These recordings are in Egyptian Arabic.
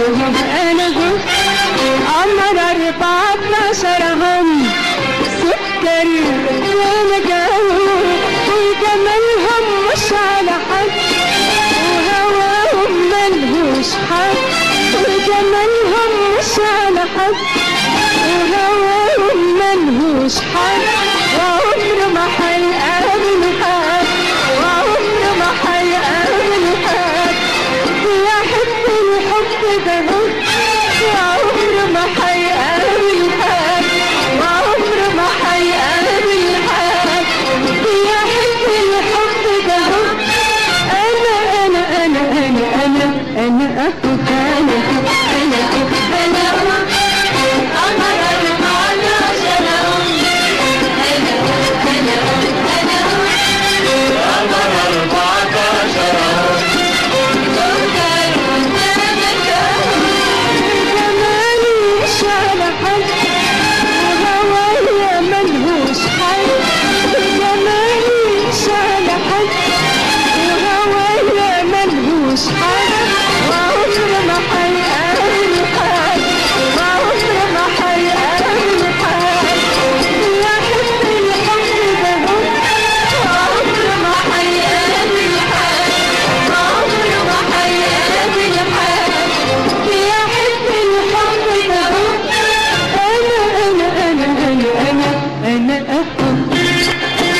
هم انا هم عمر اربعتاشر هم سكر ونجاهم وجمالهم مش على حد وهواهم ملهوش حد وجمالهم مش على حد وهواهم ملهوش حد وعمر ما هيقابل حد وعمر ما هيقابل حد بيحب الحب ده هو وعمر ما هيقابل حد وعمر ما هيقابل حد بيحب الحب ده هو انا انا انا انا انا انا اهو انا انا انا قمر أربعتاشر هم أنا أنا أنا قمر أربعتاشر سكر ونجاهم جمالي مش على حد وهوايا ملهوش حد جمالي مش على حد وهوايا ملهوش حد وعمر ما هيقابل حد وعمر ما هيقابل حد يحب الحب ده هو وعمر ما هيقابل حد وعمر ما هيقابل حد يحب الحب ده هو انا انا انا انا انا انا اهو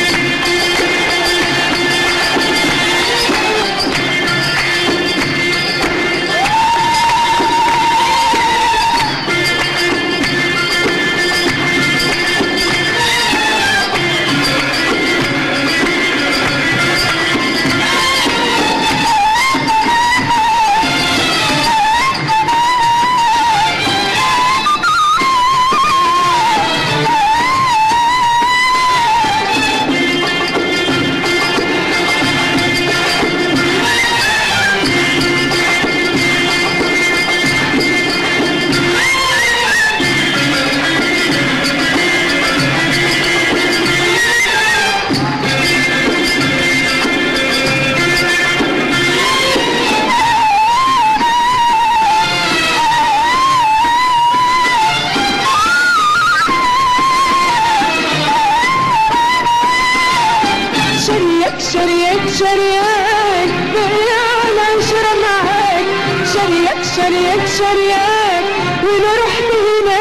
شريك شريك شريك بيانا عشرة معاك شريك شريك شريك ونروح هنا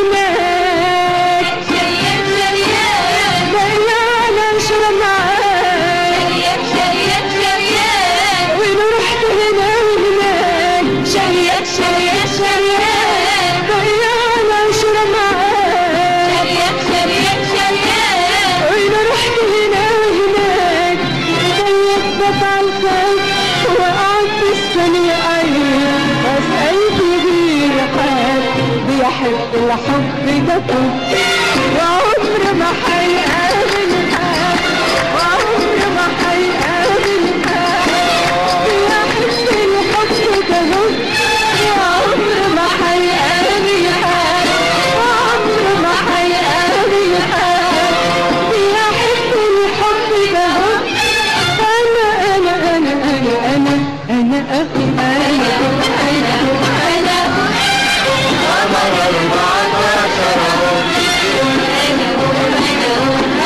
وهناك شريك شريك بيانا عشرة معاك شريك شريك شريك ونروح هنا وهناك شريك شريك شريك بيانا عشرة معاك شريك شريك شريك ونروح هنا وهناك طيب بطل الخير وقعد في الثانية أيام بس قلبي بيرحب بيحب الحب ده كله وعمر ما هيقابل حد وعمر ما هيقابل حد بيحب الحب ده هو وعمر ما هيقابل حد وعمر ما هيقابل حد بيحب الحب ده هو أنا أنا أنا أنا أنا أنا أخي أنا أنا أنا قمر أربعتاشر أنا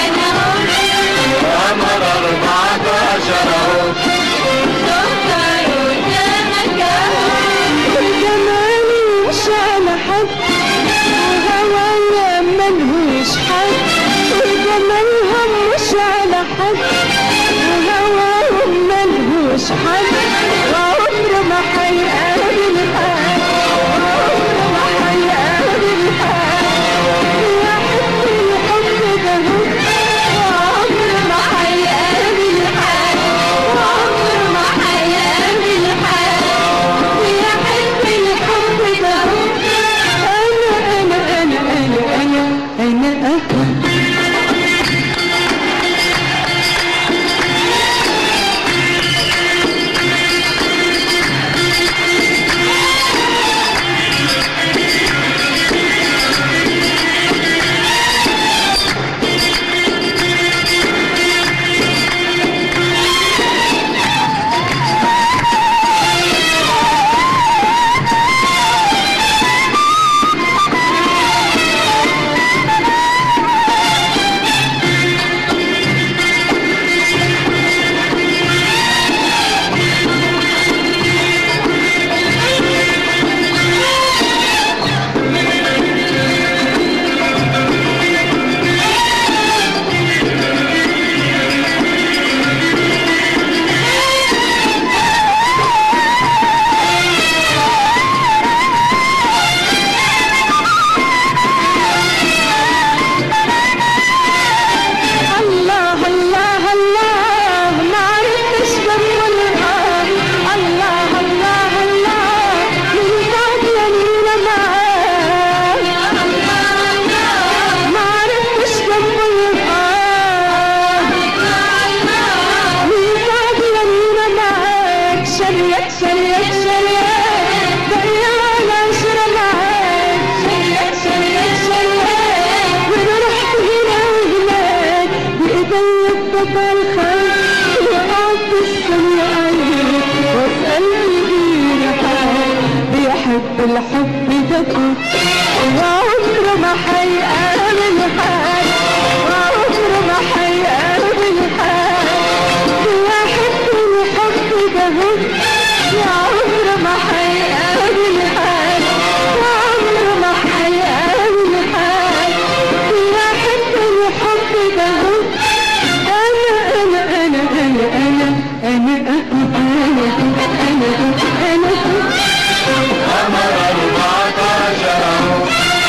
بيحب الحب ده كله وعمره ما هيقابل حد وعمره ما هيقابل حد بيحب الحب ده وعمره ما هيقابل حد وعمره ما هيقابل حد بيحب الحب ده أنا أنا أنا أنا أنا أنا أنا أنا أنا قمر أربعة عشر أهو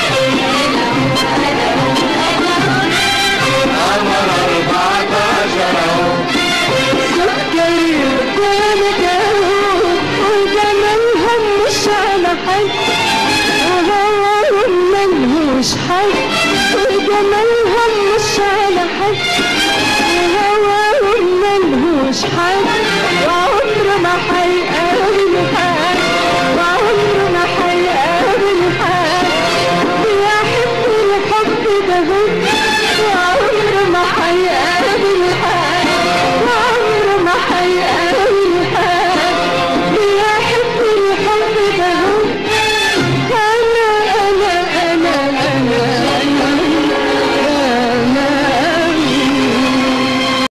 قمر أربعة عشر أهو سكري قدامك اهو وجمالها مش على حد وهو ملهوش حد وجمالها مش على حد وهو ملهوش حد وعمره ما هيقابل حد وعمره ما هيقابل حد بيحب الحب ده وعمره ما هيقابل